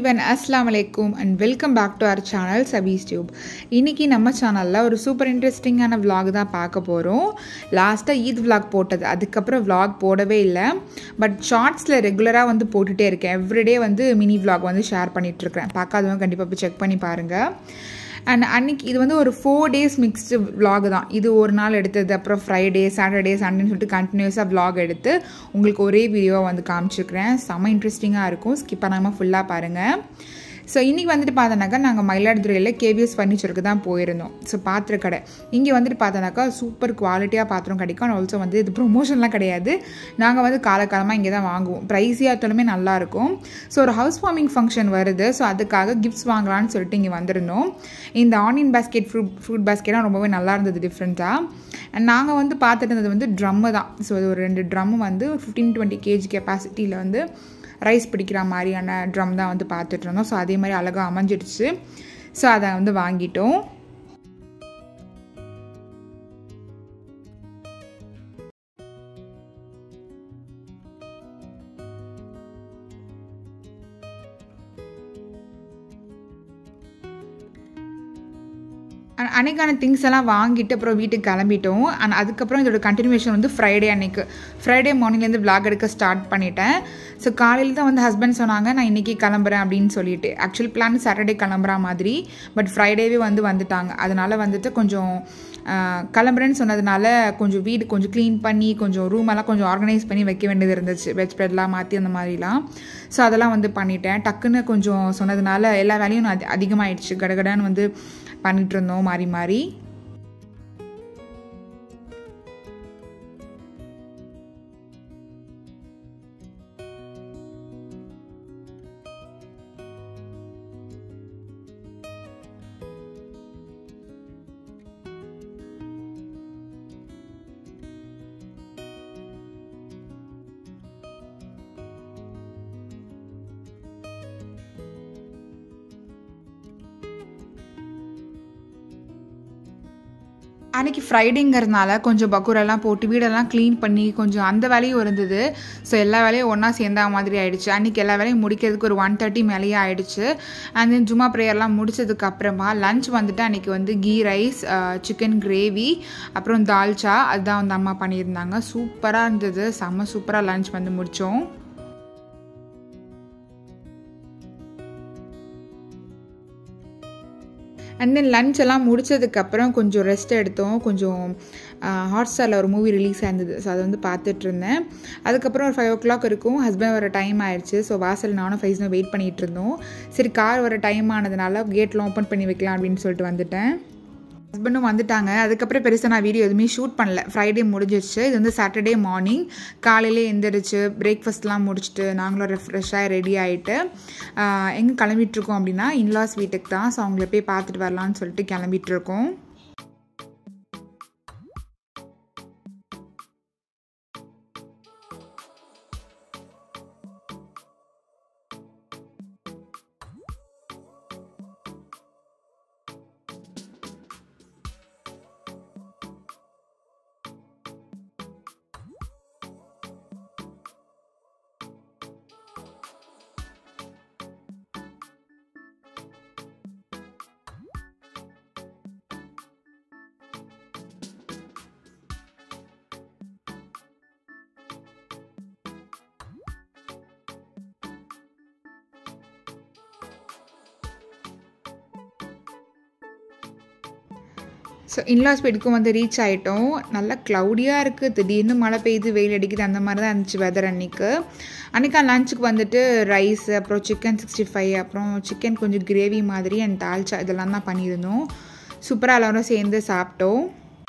everyone அஸ்லாம் வலைக்கும் and welcome back to our channel Sabees tube இன்றைக்கி நம்ம சேனலில் ஒரு சூப்பர் இன்ட்ரெஸ்டிங்கான vlog தான் பார்க்க போகிறோம் லாஸ்ட்டாக ஈத் vlog போட்டது அதுக்கப்புறம் vlog போடவே இல்லை பட் ஷார்ட்ஸில் ரெகுலராக வந்து போட்டுகிட்டே இருக்கேன் எவ்ரிடே வந்து மினி vlog வந்து ஷேர் பண்ணிகிட்ருக்கேன் பார்க்காதவங்க கண்டிப்பாக போய் செக் பண்ணி பாருங்கள் அண்ட் அன்னைக்கு இது வந்து ஒரு ஃபோர் டேஸ் மிக்ஸ்டு vlog தான் இது ஒரு நாள் எடுத்தது அப்புறம் ஃப்ரைடே சாட்டர்டே சண்டேன்னு சொல்லிட்டு கண்டினியூஸாக vlog எடுத்து உங்களுக்கு ஒரே வீடியோவை வந்து காமிச்சிருக்கிறேன் செம்ம இன்ட்ரெஸ்டிங்காக இருக்கும் ஸ்கிப் பண்ணாமல் ஃபுல்லாக பாருங்கள் ஸோ இன்றைக்கி வந்துட்டு பார்த்தோன்னாக்கா நாங்கள் மயிலாடுதுறையில் கேவிஎஸ் ஃபர்னிச்சருக்கு தான் போயிருந்தோம் ஸோ பாத்திர கடை இங்கே வந்துட்டு பார்த்தோன்னாக்கா சூப்பர் குவாலிட்டியாக பாத்திரம் கிடைக்கும் அண்ட் ஆல்சோ வந்து இது ப்ரொமோஷன்லாம் கிடையாது நாங்கள் வந்து காலகாலமாக இங்கே தான் வாங்குவோம் ப்ரைஸியாக இருந்தாலுமே நல்லாயிருக்கும் ஸோ ஒரு ஹவுஸ் வார்மிங் ஃபங்க்ஷன் வருது ஸோ அதுக்காக கிஃப்ட்ஸ் வாங்கலாம்னு சொல்லிட்டு இங்கே வந்திருந்தோம் இந்த ஆனியன் பேஸ்கெட் ஃப்ரூட் ஃப்ரூட் பேஸ்கெட்லாம் ரொம்பவே நல்லா இருந்தது டிஃப்ரெண்ட்டாக அண்ட் நாங்கள் வந்து பார்த்துட்டு இருந்தது வந்து ட்ரம்மு தான் ஸோ அது ஒரு ரெண்டு ட்ரம்மு வந்து ஃபிஃப்டீன் டுவெண்ட்டி கேஜி கெப்பாசிட்டியில் வந்து ரைஸ் பிடிக்கிற மாதிரியான ட்ரம் தான் வந்து பார்த்துட்டு இருந்தோம் ஸோ அதே மாதிரி அழகாக அமைஞ்சிடுச்சு ஸோ அதை வந்து வாங்கிட்டோம் அ- அன்னைக்கான திங்ஸ் எல்லாம் வாங்கிட்டு அப்புறம் வீட்டுக்கு கிளம்பிட்டோம் அண்ட் அதுக்கப்புறம் இதோட கண்டினியூஷன் வந்து ஃப்ரைடே அன்னைக்கு ஃப்ரைடே மார்னிங்லேருந்து vlog எடுக்க ஸ்டார்ட் பண்ணிட்டேன் ஸோ காலையில் தான் வந்து ஹஸ்பண்ட் சொன்னாங்க நான் இன்றைக்கி கிளம்புறேன் அப்படின்னு சொல்லிட்டு ஆக்சுவலி பிளான் சாட்டர்டே கிளம்புற மாதிரி பட் ஃப்ரைடேவே வந்து வந்துட்டாங்க அதனால வந்துட்டு கொஞ்சம் ஆஹ், கிளம்புறேன்னு சொன்னதுனால கொஞ்சம் வீடு கொஞ்சம் க்ளீன் பண்ணி கொஞ்சம் ரூம் எல்லாம் கொஞ்சம் ஆர்கனைஸ் பண்ணி வைக்க வேண்டியது இருந்துச்சு வெஜ் பெட்லாம் மாற்றி அந்த மாதிரிலாம் ஸோ அதெல்லாம் வந்து பண்ணிட்டேன் டக்குன்னு கொஞ்சம் சொன்னதுனால எல்லா வேலையும் அதி அதிகமாகிடுச்சு கடகடான்னு வந்து பண்ணிட்டு இருந்தோம் மாறி மாறி அன்னைக்கு ஃப்ரைடேங்கிறதுனால கொஞ்சம் பக்கூரெல்லாம் போட்டு வீடெல்லாம் க்ளீன் பண்ணி கொஞ்சம் அந்த வேலையும் இருந்தது ஸோ எல்லா வேலையும் ஒன்றா சேர்ந்தா மாதிரி ஆயிடுச்சு அன்றைக்கி எல்லா வேலையும் முடிக்கிறதுக்கு ஒரு ஒன் தேர்ட்டி மேலேயே ஆயிடுச்சு அண்ட் தென் ஜும்மா ப்ரேயர்லாம் முடிச்சதுக்கு அப்புறமா லஞ்ச் வந்துட்டு அன்றைக்கி வந்து கீ ரைஸ் சிக்கன் கிரேவி அப்புறம் தால்ச்சா அதுதான் வந்து அம்மா பண்ணியிருந்தாங்க சூப்பராக இருந்தது செம்ம சூப்பராக லஞ்ச் வந்து முடித்தோம் அண்ட் தென் லஞ்ச் எல்லாம் முடிச்சதுக்கப்புறம் கொஞ்சம் ரெஸ்ட் எடுத்தோம் கொஞ்சம் ஹாட் ஸ்டாரில் ஒரு மூவி ரிலீஸ் ஆயிருந்தது ஸோ அதை வந்து பார்த்துட்டு இருந்தேன் அதுக்கப்புறம் ஒரு ஃபைவ் ஓ கிளாக் இருக்கும் ஹஸ்பண்ட் வர டைம் ஆயிடுச்சு ஸோ வாசல் நானும் ஃபைஸ்னும் வெயிட் பண்ணிகிட்டு இருந்தோம் சரி கார் வர டைம் ஆனதுனால கேட்லாம் ஓப்பன் பண்ணி வைக்கலாம் அப்படின்னு சொல்லிட்டு வந்துட்டேன் ஹஸ்பண்டும் வந்துட்டாங்க அதுக்கப்புறம் பெருசாக நான் வீடியோ எதுவுமே ஷூட் பண்ணல ஃப்ரைடே முடிஞ்சிருச்சு இது வந்து சாட்டர்டே மார்னிங் காலையிலே எந்திரிச்சு பிரேக்ஃபாஸ்ட்லாம் முடிச்சுட்டு நாங்களும் ரெஃப்ரெஷ்ஷாக ரெடி ஆகிட்டு எங்கே கிளம்பிட்டுருக்கோம் அப்படின்னா இன்லாஸ் வீட்டுக்கு தான் ஸோ அவங்கள போய் பார்த்துட்டு வரலான்னு சொல்லிட்டு கிளம்பிட்டு இருக்கோம் ஸோ இன்லாஸ் வீட்டுக்கும் வந்து ரீச் ஆகிட்டோம் நல்லா க்ளவுடியாக இருக்குது திடீர்னு மழை பெய்யுது வெயில் அடிக்குது அந்த மாதிரி தான் இருந்துச்சு வெதர் அன்னைக்கு அன்றைக்கி லஞ்சுக்கு வந்துட்டு ரைஸ் அப்புறம் சிக்கன் சிக்ஸ்டி ஃபைவ் அப்புறம் சிக்கன் கொஞ்சம் கிரேவி மாதிரி அண்ட் தால்ச்சா இதெல்லாம் தான் பண்ணியிருந்தோம் சூப்பராக எல்லோரும் சேர்ந்து சாப்பிட்டோம்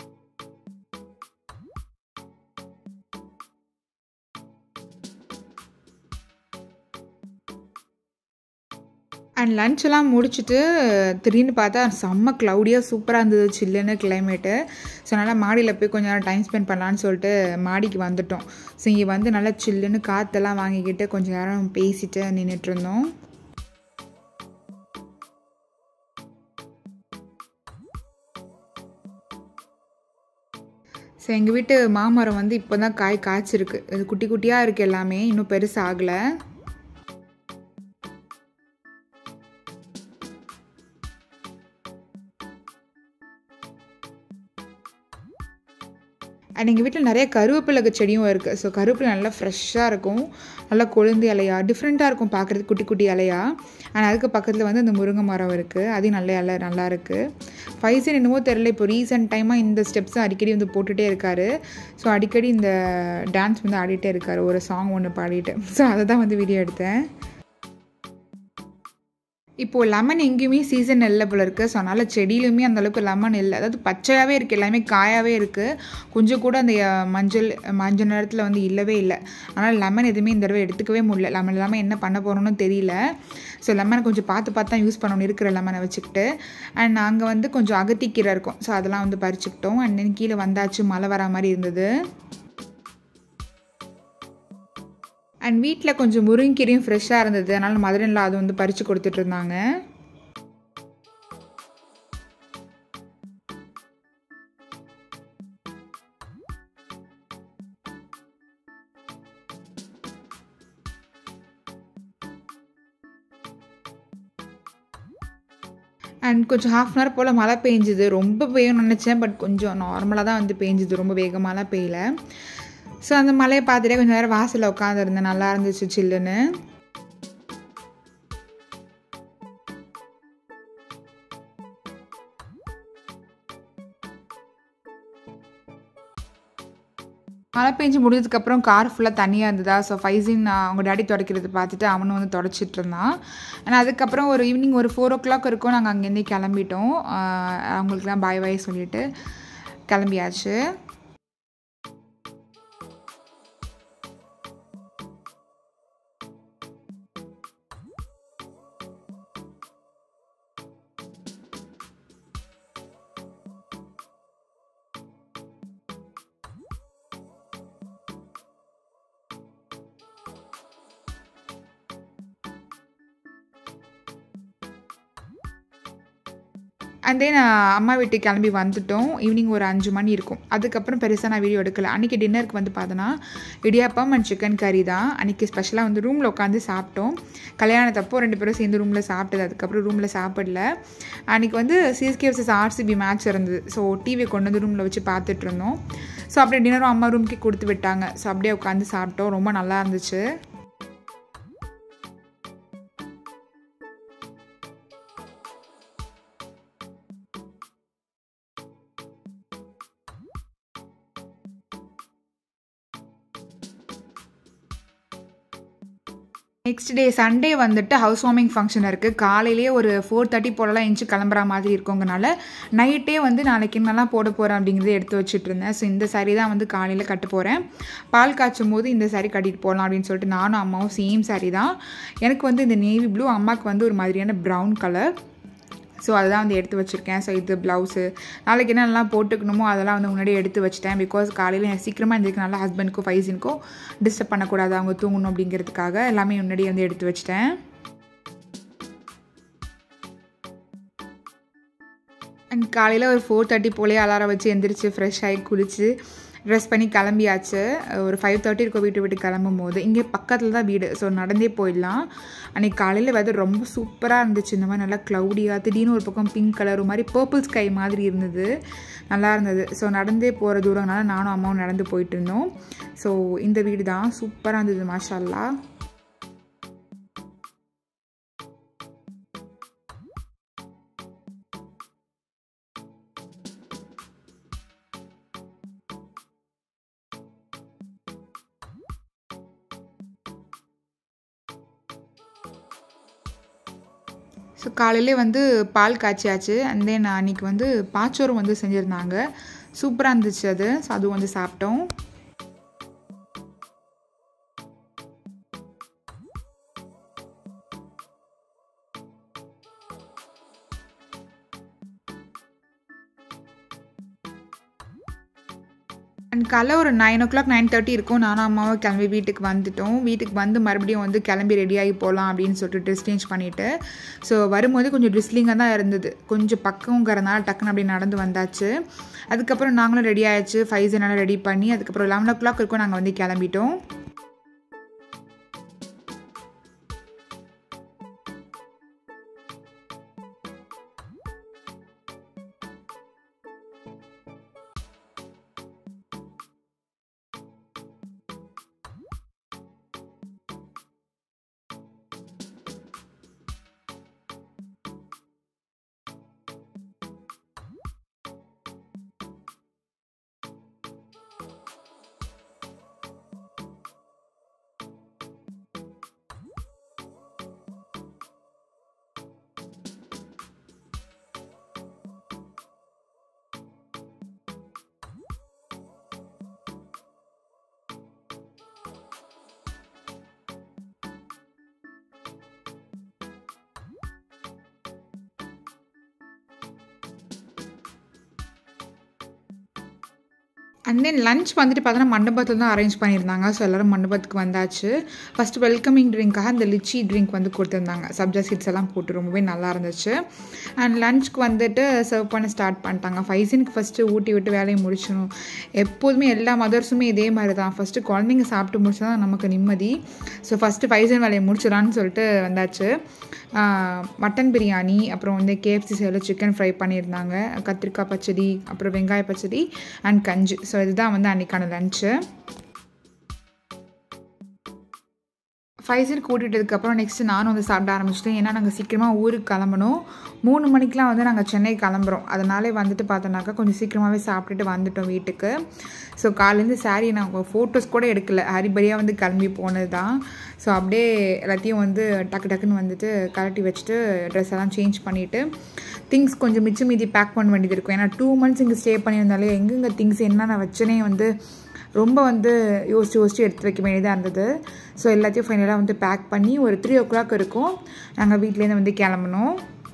அண்ட் லஞ்ச் எல்லாம் முடிச்சுட்டு திடீர்னு பார்த்தா செம்ம க்ளவுடியாக சூப்பராக இருந்தது சில்லுன்னு கிளைமேட்டு ஸோ அதனால் மாடியில் போய் கொஞ்ச நேரம் டைம் ஸ்பெண்ட் பண்ணலான்னு சொல்லிட்டு மாடிக்கு வந்துட்டோம் ஸோ இங்கே வந்து நல்லா சில்லுன்னு காற்றெல்லாம் வாங்கிக்கிட்டு கொஞ்ச நேரம் பேசிட்டு நின்றுட்டு இருந்தோம் ஸோ எங்கள் வீட்டு மாமரம் வந்து இப்போ தான் காய் காய்ச்சிருக்கு இது குட்டி குட்டியாக இருக்குது எல்லாமே இன்னும் பெருசாக ஆகலை அண்ட் எங்கள் வீட்டில் நிறைய கருவேப்பிலை செடியும் இருக்குது ஸோ கருவேப்பிலை நல்லா ஃப்ரெஷ்ஷாக இருக்கும் நல்லா கொழுந்து இலையா டிஃப்ரெண்ட்டாக இருக்கும் பார்க்குறதுக்கு குட்டி குட்டி இலையா அண்ட் அதுக்கு பக்கத்தில் வந்து அந்த முருங்கை மரம் இருக்குது அதையும் நல்ல இலை நல்லா இருக்குது ஃபைசன் என்னமோ தெரில இப்போ ரீசெண்ட் டைமாக இந்த ஸ்டெப்ஸும் அடிக்கடி வந்து போட்டுகிட்டே இருக்காரு ஸோ அடிக்கடி இந்த டான்ஸ் வந்து ஆடிட்டே இருக்காரு ஒரு சாங் ஒன்று பாடிட்டு ஸோ அதை தான் வந்து வீடியோ எடுத்தேன் இப்போது லெமன் எங்கேயுமே சீசன் இல்லை போல இருக்குது ஸோ அதனால் செடியிலுமே அந்தளவுக்கு லெமன் இல்லை அதாவது பச்சையாகவே இருக்குது எல்லாமே காயாகவே இருக்குது கொஞ்சம் கூட அந்த மஞ்சள் மஞ்சள் நேரத்தில் வந்து இல்லவே இல்லை ஆனால் லெமன் எதுவுமே இந்த தடவை எடுத்துக்கவே முடியல லெமன் இல்லாமல் என்ன பண்ண போகிறோன்னு தெரியல ஸோ லெமனை கொஞ்சம் பார்த்து பார்த்து தான் யூஸ் பண்ணணும் இருக்கிற லெமனை வச்சுக்கிட்டு அண்ட் நாங்கள் வந்து கொஞ்சம் அகத்திக்கீரை இருக்கும் ஸோ அதெல்லாம் வந்து பறிச்சுக்கிட்டோம் அண்ட் தென் கீழே வந்தாச்சு மழை வரா மாதிரி இருந்தது அண்ட் வீட்டில் கொஞ்சம் முருங்கீரையும் ஃப்ரெஷ்ஷாக இருந்தது அதனால் மதுரையில் அது வந்து பறித்து கொடுத்துட்டு இருந்தாங்க அண்ட் கொஞ்சம் ஹாஃப் அன் ஹவர் போல் மழை பெஞ்சுது ரொம்ப பெய்யும்னு நினச்சேன் பட் கொஞ்சம் நார்மலாக தான் வந்து பெஞ்சுது ரொம்ப வேகமாலாம் பெய்யல ஸோ அந்த மலையை பார்த்துட்டே கொஞ்சம் நேரம் வாசலில் உட்காந்துருந்தேன் நல்லா இருந்துச்சு சில்லுன்னு மழை பெஞ்சு முடிஞ்சதுக்கப்புறம் கார் ஃபுல்லாக தண்ணியாக இருந்ததா ஸோ ஃபைசின் அவங்க டேடி துடைக்கிறது பார்த்துட்டு அவனும் வந்து தொடச்சிட்டு இருந்தான் ஆனால் அதுக்கப்புறம் ஒரு ஈவினிங் ஒரு ஃபோர் ஓ கிளாக் இருக்கும் நாங்கள் அங்கேருந்தே கிளம்பிட்டோம் அவங்களுக்குலாம் பாய் பாய் சொல்லிட்டு கிளம்பியாச்சு அண்ட் தென் அம்மா வீட்டுக்கு கிளம்பி வந்துட்டோம் ஈவினிங் ஒரு அஞ்சு மணி இருக்கும் அதுக்கப்புறம் பெருசாக நான் வீடியோ எடுக்கல அன்றைக்கி டின்னருக்கு வந்து பார்த்தோன்னா இடியாப்பம் அண்ட் சிக்கன் கறி தான் அன்றைக்கி ஸ்பெஷலாக வந்து ரூமில் உட்காந்து சாப்பிட்டோம் கல்யாணத்தப்போ ரெண்டு பேரும் சேர்ந்து ரூமில் சாப்பிட்டது அதுக்கப்புறம் ரூமில் சாப்பிடல அன்றைக்கி வந்து சிஎஸ்கே வர்சஸ் ஆர்சிபி மேட்ச் இருந்தது ஸோ டிவியை கொண்டு வந்து ரூமில் வச்சு பார்த்துட்டு இருந்தோம் ஸோ அப்படியே டின்னரும் அம்மா ரூம்க்கே கொடுத்து விட்டாங்க ஸோ அப்படியே உட்காந்து சாப்பிட்டோம் ரொம்ப நல்லா இருந்துச்சு நெக்ஸ்ட் டே சண்டே வந்துட்டு ஹவுஸ் வார்மிங் ஃபங்க்ஷன் இருக்குது காலையிலேயே ஒரு ஃபோர் தேர்ட்டி போலலாம் எஞ்சி கிளம்புற மாதிரி இருக்கோங்கனால நைட்டே வந்து நாளைக்கு என்னெல்லாம் போட போகிறேன் அப்படிங்கிறத எடுத்து வச்சுட்டு இருந்தேன் ஸோ இந்த சாரீ தான் வந்து காலையில் கட்ட போகிறேன் பால் காய்ச்சும் போது இந்த சாரீ கட்டிட்டு போகலாம் அப்படின்னு சொல்லிட்டு நானும் அம்மாவும் சேம் சாரீ தான் எனக்கு வந்து இந்த நேவி ப்ளூ அம்மாவுக்கு வந்து ஒரு மாதிரியான ப்ரௌன் கலர் ஸோ அதுதான் வந்து எடுத்து வச்சுருக்கேன் ஸோ இது ப்ளவுஸு நாளைக்கு என்னெல்லாம் போட்டுக்கணுமோ அதெல்லாம் வந்து முன்னாடியே எடுத்து வச்சுட்டேன் பிகாஸ் காலையில் எனக்கு சீக்கிரமாக எழுந்திருக்கனால ஹஸ்பண்டுக்கும் ஃபைஸினுக்கும் டிஸ்டர்ப் பண்ணக்கூடாது அவங்க தூங்கணும் அப்படிங்கிறதுக்காக எல்லாமே முன்னாடியே வந்து எடுத்து வச்சிட்டேன் அண்ட் காலையில் ஒரு ஃபோர் தேர்ட்டி போலே அலாரம் வச்சு எந்திரிச்சு ஃப்ரெஷ் ஆகி குளித்து ட்ரெஸ் பண்ணி கிளம்பியாச்சு ஒரு ஃபைவ் தேர்ட்டி இருக்கும் வீட்டு விட்டு கிளம்பும் போது இங்கே பக்கத்தில் தான் வீடு ஸோ நடந்தே போயிடலாம் அன்றைக்கி காலையில் வெதர் ரொம்ப சூப்பராக இருந்துச்சு இந்த மாதிரி நல்லா க்ளவுடியாக திடீர்னு ஒரு பக்கம் பிங்க் கலர் ஒரு மாதிரி பர்பிள் ஸ்கை மாதிரி இருந்தது நல்லா இருந்தது ஸோ நடந்தே போகிற தூரம்னால நானும் அம்மாவும் நடந்து போயிட்டு இருந்தோம் ஸோ இந்த வீடு தான் சூப்பராக இருந்தது மாஷால்லா ஸோ காலையிலே வந்து பால் காய்ச்சியாச்சு அண்ட் தென் அன்றைக்கி வந்து பாச்சோறும் வந்து செஞ்சுருந்தாங்க சூப்பராக இருந்துச்சு அது ஸோ அதுவும் வந்து சாப்பிட்டோம் அண்ட் காலைல ஒரு nine o'clock nine thirty இருக்கும் நானும் அம்மாவும் கிளம்பி வீட்டுக்கு வந்துட்டோம் வீட்டுக்கு வந்து மறுபடியும் வந்து கிளம்பி ரெடியாகி போகலாம் அப்படின்னு சொல்லிட்டு ட்ரெஸ் சேஞ்ச் பண்ணிவிட்டு ஸோ வரும்போது கொஞ்சம் ட்ரிஸ்லிங்காக தான் இருந்தது கொஞ்சம் பக்கங்கிறனால டக்குன்னு அப்படி நடந்து வந்தாச்சு அதுக்கப்புறம் நாங்களும் ரெடி ஆயாச்சு ஃபைவ் எல்லாம் ரெடி பண்ணி அதுக்கப்புறம் லெவன் ஓ கிளாக் இருக்கும் நாங்கள் வந்து கிளம்பிட்டோம் அண்ட் தென் லஞ்ச் வந்துட்டு பார்த்தோன்னா மண்டபத்தில் தான் அரேஞ்ச் பண்ணியிருந்தாங்க ஸோ எல்லோரும் மண்டபத்துக்கு வந்தாச்சு ஃபஸ்ட்டு வெல்கமிங் ட்ரிங்க்காக இந்த லிச்சி ட்ரிங்க் வந்து கொடுத்துருந்தாங்க சப்ஜா சீட்ஸ் எல்லாம் போட்டு ரொம்பவே நல்லா இருந்துச்சு அண்ட் லஞ்சுக்கு வந்துட்டு சர்வ் பண்ண ஸ்டார்ட் பண்ணிட்டாங்க ஃபைசனுக்கு ஃபஸ்ட்டு ஊட்டி விட்டு வேலையை முடிச்சிடணும் எப்போதுமே எல்லா மதர்ஸுமே இதே மாதிரி தான் ஃபஸ்ட்டு குழந்தைங்க சாப்பிட்டு முடிச்சா தான் நமக்கு நிம்மதி ஸோ ஃபஸ்ட்டு ஃபைசன் வேலையை முடிச்சிடலான்னு சொல்லிட்டு வந்தாச்சு மட்டன் பிரியாணி அப்புறம் வந்து கேஎஃப்சி சைடில் சிக்கன் ஃப்ரை பண்ணியிருந்தாங்க கத்திரிக்காய் பச்சடி அப்புறம் வெங்காய பச்சடி அண்ட் கஞ்சி ஸோ இதுதான் வந்து அன்றைக்கான லஞ்சு ஃபைசர் கூட்டிட்டதுக்கப்புறம் நெக்ஸ்ட்டு நானும் வந்து சாப்பிட ஆரம்பிச்சிட்டேன் ஏன்னா நாங்கள் சீக்கிரமாக ஊருக்கு கிளம்பணும் மூணு மணிக்கெலாம் வந்து நாங்கள் சென்னை கிளம்புறோம் அதனாலே வந்துட்டு பார்த்தோன்னாக்கா கொஞ்சம் சீக்கிரமாகவே சாப்பிட்டுட்டு வந்துட்டோம் வீட்டுக்கு ஸோ காலேருந்து சாரீ நாங்கள் ஃபோட்டோஸ் கூட எடுக்கல ஹரிபரியாக வந்து கிளம்பி போனது தான் ஸோ அப்படியே எல்லாத்தையும் வந்து டக்கு டக்குன்னு வந்துட்டு கலட்டி வச்சுட்டு ட்ரெஸ் எல்லாம் சேஞ்ச் பண்ணிவிட்டு திங்ஸ் கொஞ்சம் மிச்சம் மீதி பேக் பண்ண வேண்டியது இருக்கும் ஏன்னா டூ மந்த்ஸ் இங்கே ஸ்டே பண்ணியிருந்தாலே எங்கெங்கே திங்ஸ் என்னென்ன வச்சனே வந்து ரொம்ப வந்து யோசிச்சு யோசிச்சு எடுத்து வைக்க வேண்டியதாக இருந்தது ஸோ எல்லாத்தையும் ஃபைனலாக வந்து பேக் பண்ணி ஒரு த்ரீ ஓ கிளாக் இருக்கும் நாங்கள் வீட்லேருந்து வந்து கிளம்பணும்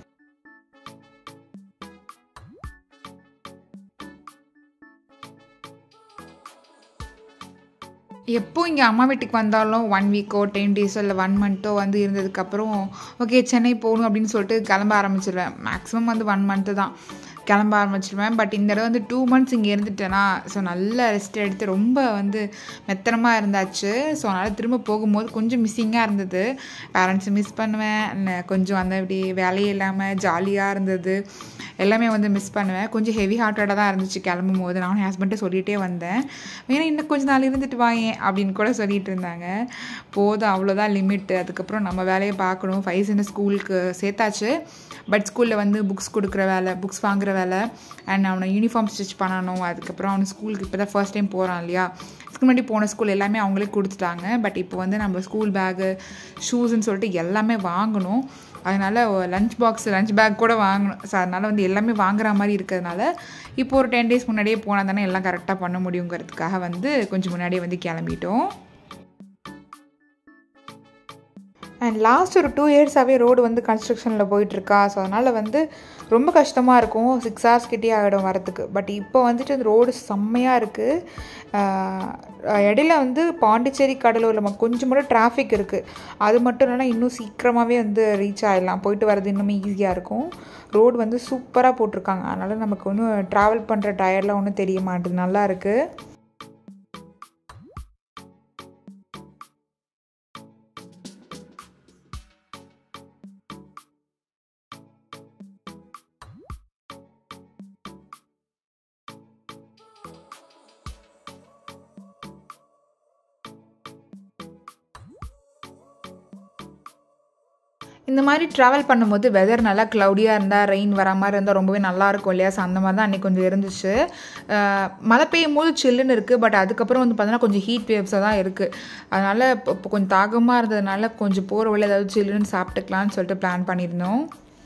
எப்போ இங்கே அம்மா வீட்டுக்கு வந்தாலும் ஒன் வீக்கோ டென் டேஸோ இல்லை ஒன் மந்த்தோ வந்து இருந்ததுக்கப்புறம் ஓகே சென்னை போகணும் அப்படின்னு சொல்லிட்டு கிளம்ப ஆரம்பிச்சிடுவேன் மேக்ஸிமம் வந்து ஒன் மந்த்து தான் கிளம்ப ஆரம்பிச்சிடுவேன் பட் இந்த தடவை வந்து டூ மந்த்ஸ் இங்கே இருந்துட்டேனா ஸோ நல்ல ரெஸ்ட் எடுத்து ரொம்ப வந்து மெத்தனமாக இருந்தாச்சு ஸோ அதனால் திரும்ப போகும்போது கொஞ்சம் மிஸ்ஸிங்காக இருந்தது பேரண்ட்ஸை மிஸ் பண்ணுவேன் கொஞ்சம் அந்த இப்படி வேலையே இல்லாமல் ஜாலியாக இருந்தது எல்லாமே வந்து மிஸ் பண்ணுவேன் கொஞ்சம் ஹெவி ஹார்ட்டடாக தான் இருந்துச்சு கிளம்பும் போது நானும் என் ஹஸ்பண்ட்டை சொல்லிகிட்டே வந்தேன் வேணா இன்னும் கொஞ்சம் நாள் இருந்துட்டு வாயேன் அப்படின்னு கூட சொல்லிகிட்டு இருந்தாங்க போதும் அவ்வளோதான் லிமிட்டு அதுக்கப்புறம் நம்ம வேலையை பார்க்கணும் ஃபைவ்ஸின்னு ஸ்கூலுக்கு சேர்த்தாச்சு பட் ஸ்கூலில் வந்து புக்ஸ் கொடுக்குற வேலை புக்ஸ் வாங்குற வேலை அண்ட் அவனை யூனிஃபார்ம் ஸ்டிச் பண்ணணும் அதுக்கப்புறம் அவனை ஸ்கூலுக்கு இப்போ தான் ஃபர்ஸ்ட் டைம் போகிறான் இல்லையா இதுக்கு முன்னாடி போன ஸ்கூல் எல்லாமே அவங்களே கொடுத்துட்டாங்க பட் இப்போ வந்து நம்ம ஸ்கூல் பேகு ஷூஸ்ன்னு சொல்லிட்டு எல்லாமே வாங்கணும் அதனால் லஞ்ச் பாக்ஸ் லஞ்ச் பேக் கூட வாங்கணும் ஸோ அதனால் வந்து எல்லாமே வாங்குற மாதிரி இருக்கிறதுனால இப்போ ஒரு டென் டேஸ் முன்னாடியே போனால் தானே எல்லாம் கரெக்டாக பண்ண முடியுங்கிறதுக்காக வந்து கொஞ்சம் முன்னாடியே வந்து கிளம்பிட்டோம் அண்ட் லாஸ்ட் ஒரு டூ இயர்ஸாகவே ரோடு வந்து கன்ஸ்ட்ரக்ஷனில் போயிட்டுருக்கா ஸோ அதனால் வந்து ரொம்ப கஷ்டமாக இருக்கும் சிக்ஸ் ஹவர்ஸ் கிட்டே ஆகிடும் வரத்துக்கு பட் இப்போ வந்துட்டு அந்த ரோடு செம்மையாக இருக்குது இடையில வந்து பாண்டிச்சேரி கடலூரில் நம்ம கொஞ்சம் மட்டும் டிராஃபிக் இருக்குது அது மட்டும் இல்லைனா இன்னும் சீக்கிரமாகவே வந்து ரீச் ஆகிடலாம் போயிட்டு வரது இன்னுமே ஈஸியாக இருக்கும் ரோடு வந்து சூப்பராக போட்டிருக்காங்க அதனால் நமக்கு ஒன்றும் ட்ராவல் பண்ணுற டயர்லாம் ஒன்றும் தெரிய மாட்டுது நல்லா இருக்குது இந்த மாதிரி ட்ராவல் பண்ணும்போது வெதர் நல்லா க்ளவுடியாக இருந்தால் ரெயின் வர மாதிரி இருந்தால் ரொம்பவே நல்லா இருக்கும் இல்லையா ஸோ அந்த மாதிரி தான் அன்றைக்கி கொஞ்சம் இருந்துச்சு மழை பெய்யும் போது சில்லுன்னு இருக்குது பட் அதுக்கப்புறம் வந்து பார்த்தீங்கன்னா கொஞ்சம் ஹீட் வேவ்ஸாக தான் இருக்குது அதனால் இப்போ இப்போ கொஞ்சம் தாகமாக இருந்ததுனால கொஞ்சம் போகிற வழியில் ஏதாவது சில்லுன்னு சாப்பிட்டுக்கலான்னு சொல்லிட்டு பிளான் பண்ணியிருந்தோம்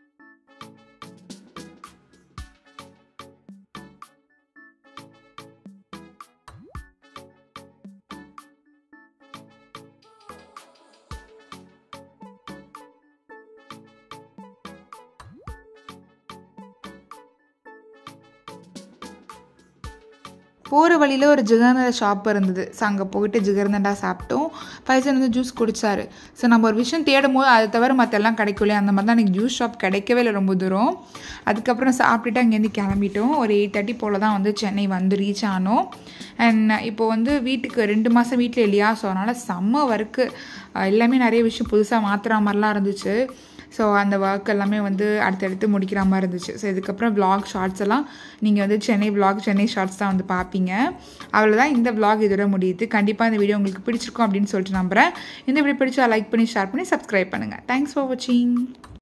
போகிற வழியில் ஒரு ஜிகர்னண்டா ஷாப் இருந்தது ஸோ அங்கே போயிட்டு ஜிகர்னண்டா சாப்பிட்டோம் ஃபைசன் வந்து ஜூஸ் குடித்தாரு ஸோ நம்ம ஒரு விஷயம் தேடும் போது அதை தவிர மற்ற எல்லாம் கிடைக்கலையே அந்த மாதிரி தான் எனக்கு ஜூஸ் ஷாப் கிடைக்கவே இல்லை ரொம்ப தூரம் அதுக்கப்புறம் சாப்பிட்டுட்டு அங்கேருந்து கிளம்பிட்டோம் ஒரு எயிட் தேர்ட்டி போல் தான் வந்து சென்னை வந்து ரீச் ஆனோம் அண்ட் இப்போ வந்து வீட்டுக்கு ரெண்டு மாதம் வீட்டில் இல்லையா ஸோ அதனால் செம்ம ஒர்க்கு எல்லாமே நிறைய விஷயம் புதுசாக மாற்றுற மாதிரிலாம் இருந்துச்சு ஸோ அந்த ஒர்க் எல்லாமே வந்து அடுத்தடுத்து முடிக்கிற மாதிரி இருந்துச்சு ஸோ இதுக்கப்புறம் vlog ஷார்ட்ஸ் எல்லாம் நீங்கள் வந்து சென்னை vlog சென்னை ஷார்ட்ஸ் தான் வந்து பார்ப்பீங்க அவ்வளோதான் இந்த vlog இதோட முடியுது கண்டிப்பாக இந்த வீடியோ உங்களுக்கு பிடிச்சிருக்கும் அப்படின்னு சொல்லிட்டு நம்புகிறேன் இந்த வீடியோ பிடிச்சா லைக் பண்ணி ஷேர் பண்ணி சப்ஸ்கிரைப் பண்ணுங்கள் தேங்க்ஸ் ஃபார் வாட்சிங்